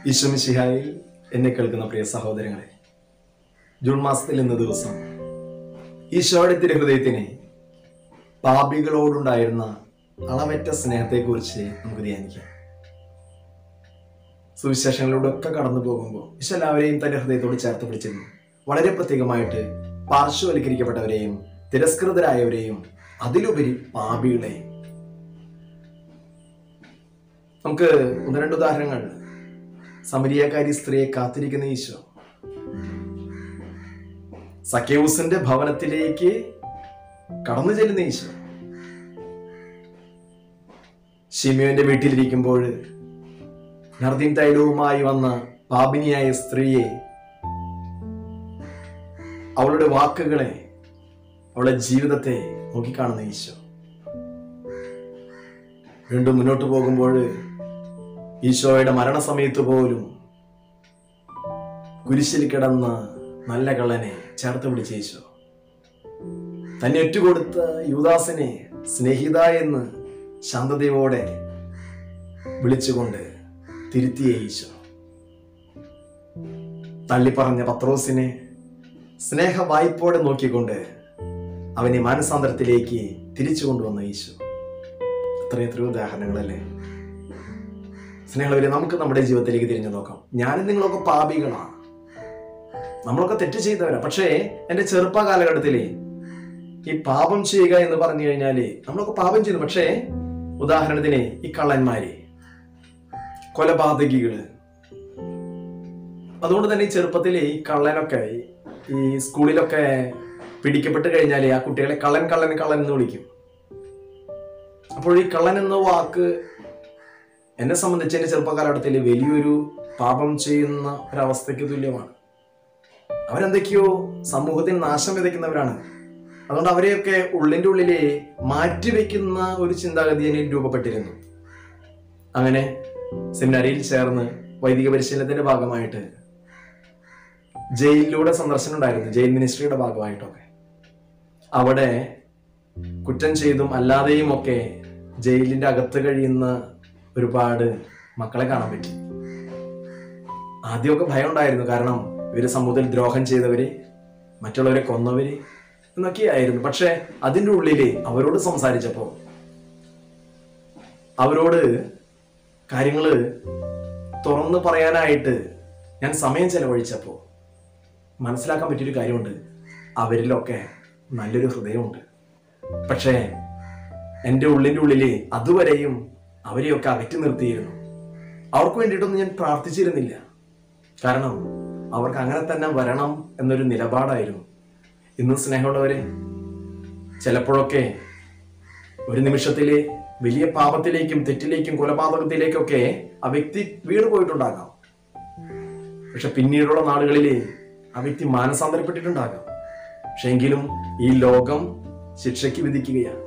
ഈശ്വമിശിഹായിൽ എന്നെ കേൾക്കുന്ന പ്രിയ സഹോദരങ്ങളെ ജൂൺ മാസത്തിൽ ഇന്ന് ദിവസം ഈശോയുടെ തിരുഹൃദയത്തിന് പാപികളോടുണ്ടായിരുന്ന അളവറ്റ സ്നേഹത്തെക്കുറിച്ച് നമുക്ക് ധ്യാനിക്കാം സുവിശേഷങ്ങളിലൂടെ ഒക്കെ കടന്നു പോകുമ്പോൾ ഈശോ എല്ലാവരെയും തന്റെ ഹൃദയത്തോട് ചേർത്ത് പിടിച്ചിരുന്നു വളരെ പ്രത്യേകമായിട്ട് പാർശ്വവൽക്കരിക്കപ്പെട്ടവരെയും തിരസ്കൃതരായവരെയും അതിലുപരി പാപികളെയും നമുക്ക് ഒന്ന് രണ്ട് ഉദാഹരണങ്ങൾ സമരിയക്കാരി സ്ത്രീയെ കാത്തിരിക്കുന്ന ഈശോ സക്കേവൂസിന്റെ ഭവനത്തിലേക്ക് കടന്നു ചെല്ലുന്ന ഈശോ ഷിമിയോന്റെ വീട്ടിലിരിക്കുമ്പോൾ നർദീൻ തൈലവുമായി വന്ന പാപിനിയായ സ്ത്രീയെ അവളുടെ വാക്കുകളെ അവളുടെ ജീവിതത്തെ നോക്കിക്കാണുന്ന ഈശോ വീണ്ടും മുന്നോട്ട് പോകുമ്പോൾ ഈശോയുടെ മരണസമയത്ത് പോലും കുരിശിൽ കിടന്ന നല്ല കള്ളനെ ചേർത്ത് പിടിച്ച ഈശോ തന്നെ ഒറ്റുകൊടുത്ത യുദാസിനെ സ്നേഹിത എന്ന് ശാന്തതയോടെ വിളിച്ചുകൊണ്ട് തിരുത്തിയ ഈശോ തള്ളിപ്പറഞ്ഞ പത്രോസിനെ സ്നേഹ വായ്പോടെ നോക്കിക്കൊണ്ട് അവനെ മാനസാന്തരത്തിലേക്ക് തിരിച്ചു കൊണ്ടുവന്ന ഈശോ എത്ര എത്രയോ ഉദാഹരണങ്ങളല്ലേ സ്നേഹമുള്ളവരെ നമുക്ക് നമ്മുടെ ജീവിതത്തിലേക്ക് തിരിഞ്ഞു നോക്കാം ഞാനും നിങ്ങളൊക്കെ പാപികളാണ് നമ്മളൊക്കെ തെറ്റ് ചെയ്തവരാ പക്ഷേ എൻ്റെ ചെറുപ്പ കാലഘട്ടത്തില് ഈ പാപം ചെയ്യുക എന്ന് പറഞ്ഞു കഴിഞ്ഞാല് നമ്മളൊക്കെ പാപം ചെയ്തു പക്ഷേ ഉദാഹരണത്തിന് ഈ കള്ളന്മാര് കൊലപാതകികള് അതുകൊണ്ട് തന്നെ ഈ ചെറുപ്പത്തിൽ ഈ കള്ളനൊക്കെ ഈ സ്കൂളിലൊക്കെ പിടിക്കപ്പെട്ട് കഴിഞ്ഞാല് ആ കുട്ടികളെ കള്ളൻ കള്ളൻ കള്ളൻ എന്ന് വിളിക്കും അപ്പോൾ ഈ കള്ളൻ എന്ന വാക്ക് എന്നെ സംബന്ധിച്ച് എന്റെ ചെറുപ്പകാലഘട്ടത്തിൽ വലിയൊരു പാപം ചെയ്യുന്ന ഒരവസ്ഥയ്ക്ക് തുല്യമാണ് അവരെന്തൊക്കെയോ സമൂഹത്തിൽ നാശം വിതയ്ക്കുന്നവരാണ് അതുകൊണ്ട് അവരെയൊക്കെ ഉള്ളിന്റെ ഉള്ളിലെ മാറ്റിവെക്കുന്ന ഒരു ചിന്താഗതി എന്നിൽ രൂപപ്പെട്ടിരുന്നു അങ്ങനെ സെമിനാരിയിൽ ചേർന്ന് വൈദിക പരിശീലനത്തിന്റെ ഭാഗമായിട്ട് ജയിലിലൂടെ സന്ദർശനം ഉണ്ടായിരുന്നു ജയിൽ മിനിസ്ട്രിയുടെ ഭാഗമായിട്ടൊക്കെ അവിടെ കുറ്റം ചെയ്തും അല്ലാതെയും ഒക്കെ ജയിലിന്റെ അകത്ത് കഴിയുന്ന ഒരുപാട് മക്കളെ കാണാൻ പറ്റി ആദ്യമൊക്കെ ഭയം ഉണ്ടായിരുന്നു കാരണം ഇവര് സമൂഹത്തിൽ ദ്രോഹം ചെയ്തവര് മറ്റുള്ളവരെ കൊന്നവര് എന്നൊക്കെയായിരുന്നു പക്ഷെ അതിൻ്റെ ഉള്ളില് അവരോട് സംസാരിച്ചപ്പോ അവരോട് കാര്യങ്ങള് തുറന്നു പറയാനായിട്ട് ഞാൻ സമയം ചെലവഴിച്ചപ്പോ മനസ്സിലാക്കാൻ പറ്റിയൊരു കാര്യമുണ്ട് അവരിലൊക്കെ നല്ലൊരു ഹൃദയമുണ്ട് പക്ഷേ എൻ്റെ ഉള്ളിൻ്റെ ഉള്ളില് അതുവരെയും അവരെയൊക്കെ അകറ്റി നിർത്തിയിരുന്നു അവർക്ക് വേണ്ടിയിട്ടൊന്നും ഞാൻ പ്രാർത്ഥിച്ചിരുന്നില്ല കാരണം അവർക്ക് അങ്ങനെ തന്നെ വരണം എന്നൊരു നിലപാടായിരുന്നു ഇന്ന് സ്നേഹമുള്ളവരെ ചിലപ്പോഴൊക്കെ ഒരു നിമിഷത്തില് വലിയ പാപത്തിലേക്കും തെറ്റിലേക്കും കൊലപാതകത്തിലേക്കൊക്കെ ആ വ്യക്തി വീണ് പോയിട്ടുണ്ടാകാം പക്ഷെ പിന്നീടുള്ള നാളുകളിൽ ആ വ്യക്തി മാനസാന്തരപ്പെട്ടിട്ടുണ്ടാകാം പക്ഷെ എങ്കിലും ഈ ലോകം ശിക്ഷയ്ക്ക് വിധിക്കുകയാണ്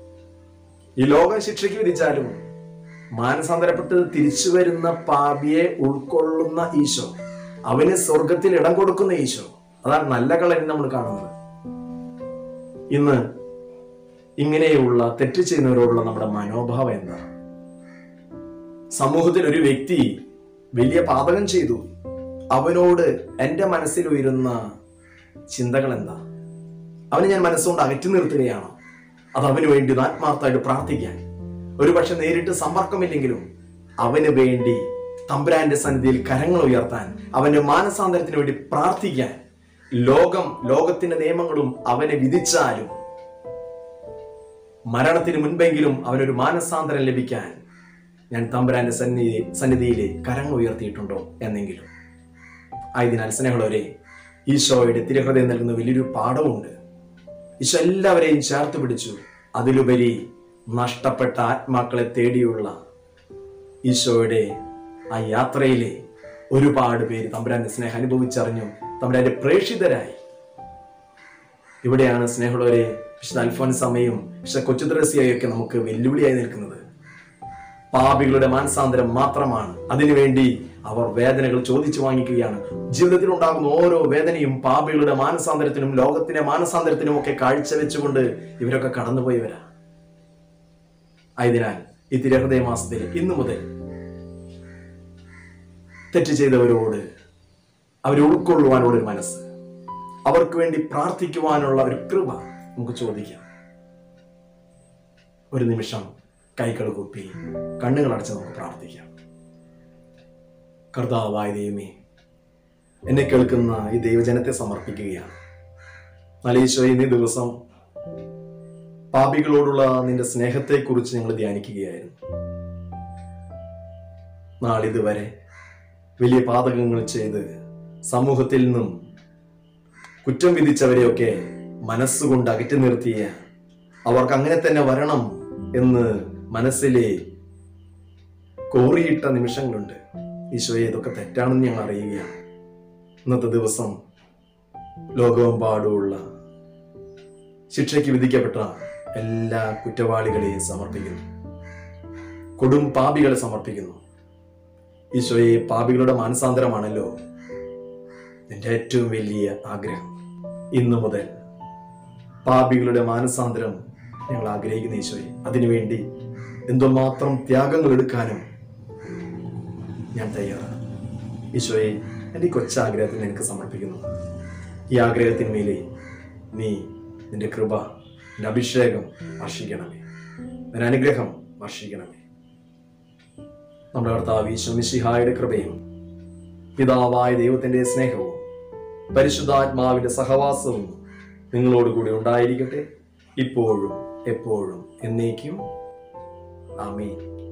ഈ ലോകം ശിക്ഷയ്ക്ക് വിധിച്ചാലും മാനസാന്തരപ്പെട്ട് തിരിച്ചു വരുന്ന പാപിയെ ഉൾക്കൊള്ളുന്ന ഈശോ അവന് സ്വർഗത്തിൽ ഇടം കൊടുക്കുന്ന ഈശോ അതാണ് നല്ല കളരി നമ്മൾ കാണുന്നത് ഇന്ന് ഇങ്ങനെയുള്ള തെറ്റ് ചെയ്യുന്നവരോടുള്ള നമ്മുടെ മനോഭാവം എന്താ സമൂഹത്തിൽ ഒരു വ്യക്തി വലിയ പാതകം ചെയ്തു അവനോട് എൻ്റെ മനസ്സിൽ ഉയരുന്ന ചിന്തകൾ എന്താ അവനെ ഞാൻ മനസ്സുകൊണ്ട് അകറ്റി നിർത്തുകയാണോ അത് അവന് വേണ്ടി ഒന്ന് ആത്മാർത്ഥമായിട്ട് പ്രാർത്ഥിക്കാൻ ഒരുപക്ഷെ നേരിട്ട് സമ്പർക്കമില്ലെങ്കിലും അവന് വേണ്ടി തമ്പുരാന്റെ സന്നിധിയിൽ കരങ്ങൾ ഉയർത്താൻ അവന്റെ മാനസാന്തരത്തിന് വേണ്ടി പ്രാർത്ഥിക്കാൻ ലോകം ലോകത്തിന്റെ നിയമങ്ങളും അവനെ വിധിച്ചാലും മരണത്തിന് മുൻപെങ്കിലും അവനൊരു മാനസാന്തരം ലഭിക്കാൻ ഞാൻ തമ്പുരാന്റെ സന്നിധി സന്നിധിയിൽ കരങ്ങൾ ഉയർത്തിയിട്ടുണ്ടോ എന്നെങ്കിലും ആയതിനാൽ സ്നേഹമുള്ളവരെ ഈശോയുടെ തിരുഹൃദയം നൽകുന്ന വലിയൊരു പാഠമുണ്ട് ഈശോ എല്ലാവരെയും ചേർത്ത് പിടിച്ചു അതിലുപരി നഷ്ടപ്പെട്ട ആത്മാക്കളെ തേടിയുള്ള ഈശോയുടെ ആ യാത്രയിലെ ഒരുപാട് പേര് തമ്പുരാന്റെ സ്നേഹം അനുഭവിച്ചറിഞ്ഞു തമ്പുരാന്റെ പ്രേക്ഷിതരായി ഇവിടെയാണ് സ്നേഹമുള്ളവരെ വിശുദ്ധ അൽഫോൻസമയും വിശുദ്ധ കൊച്ചുദ്രസിയായും ഒക്കെ നമുക്ക് വെല്ലുവിളിയായി നിൽക്കുന്നത് പാപികളുടെ മാനസാന്തരം മാത്രമാണ് അതിനുവേണ്ടി അവർ വേദനകൾ ചോദിച്ചു വാങ്ങിക്കുകയാണ് ജീവിതത്തിൽ ഉണ്ടാകുന്ന ഓരോ വേദനയും പാപികളുടെ മാനസാന്തരത്തിനും ലോകത്തിന്റെ മാനസാന്തരത്തിനും ഒക്കെ കാഴ്ചവെച്ചുകൊണ്ട് ഇവരൊക്കെ കടന്നുപോയവരാ ആയതിനാൽ ഈ തിരഹൃദയ മാസത്തിൽ ഇന്നു മുതൽ തെറ്റ് ചെയ്തവരോട് അവരെ ഉൾക്കൊള്ളുവാനുള്ള ഒരു മനസ്സ് അവർക്ക് വേണ്ടി പ്രാർത്ഥിക്കുവാനുള്ള ഒരു കൃപ നമുക്ക് ചോദിക്കാം ഒരു നിമിഷം കൈകൾ കുപ്പി കണ്ണുകൾ അടച്ച് നമുക്ക് പ്രാർത്ഥിക്കാം കർത്താവായ ദൈവമേ എന്നെ കേൾക്കുന്ന ഈ ദൈവജനത്തെ സമർപ്പിക്കുകയാണ് നലീശോ ഇന്നീ ദിവസം പാപികളോടുള്ള നിന്റെ സ്നേഹത്തെക്കുറിച്ച് ഞങ്ങൾ ധ്യാനിക്കുകയായിരുന്നു നാളിതുവരെ വലിയ പാതകങ്ങൾ ചെയ്ത് സമൂഹത്തിൽ നിന്നും കുറ്റം വിധിച്ചവരെയൊക്കെ മനസ്സുകൊണ്ട് അകറ്റി നിർത്തിയ അവർക്ക് അങ്ങനെ തന്നെ വരണം എന്ന് മനസ്സിലെ കോറിയിട്ട നിമിഷങ്ങളുണ്ട് ഈശോയെ ഇതൊക്കെ തെറ്റാണെന്ന് ഞങ്ങൾ അറിയുകയാണ് ഇന്നത്തെ ദിവസം ലോകമെമ്പാടുമുള്ള ശിക്ഷയ്ക്ക് വിധിക്കപ്പെട്ട എല്ലാ കുറ്റവാളികളെയും സമർപ്പിക്കുന്നു കൊടും പാപികളെ സമർപ്പിക്കുന്നു ഈശോയെ പാപികളുടെ മാനസാന്തരമാണല്ലോ എൻ്റെ ഏറ്റവും വലിയ ആഗ്രഹം ഇന്നു മുതൽ പാപികളുടെ മാനസാന്തരം ഞങ്ങൾ ആഗ്രഹിക്കുന്ന ഈശോയെ അതിനുവേണ്ടി എന്തുമാത്രം ത്യാഗങ്ങൾ എടുക്കാനും ഞാൻ തയ്യാറാണ് ഈശോയെ എൻ്റെ ഈ കൊച്ചാഗ്രഹത്തിന് എനിക്ക് സമർപ്പിക്കുന്നു ഈ ആഗ്രഹത്തിന്മേലെ നീ നിന്റെ കൃപ നിന്റെ അഭിഷേകം വർഷിക്കണമേ നിന്റെ അനുഗ്രഹം വർഷിക്കണമേ നമ്മുടെ കർത്താവ് ഈശ്വമിശിഹായുടെ കൃപയും പിതാവായ ദൈവത്തിന്റെ സ്നേഹവും പരിശുദ്ധാത്മാവിന്റെ സഹവാസവും നിങ്ങളോട് കൂടി ഉണ്ടായിരിക്കട്ടെ ഇപ്പോഴും എപ്പോഴും എന്നേക്കും ആമേൻ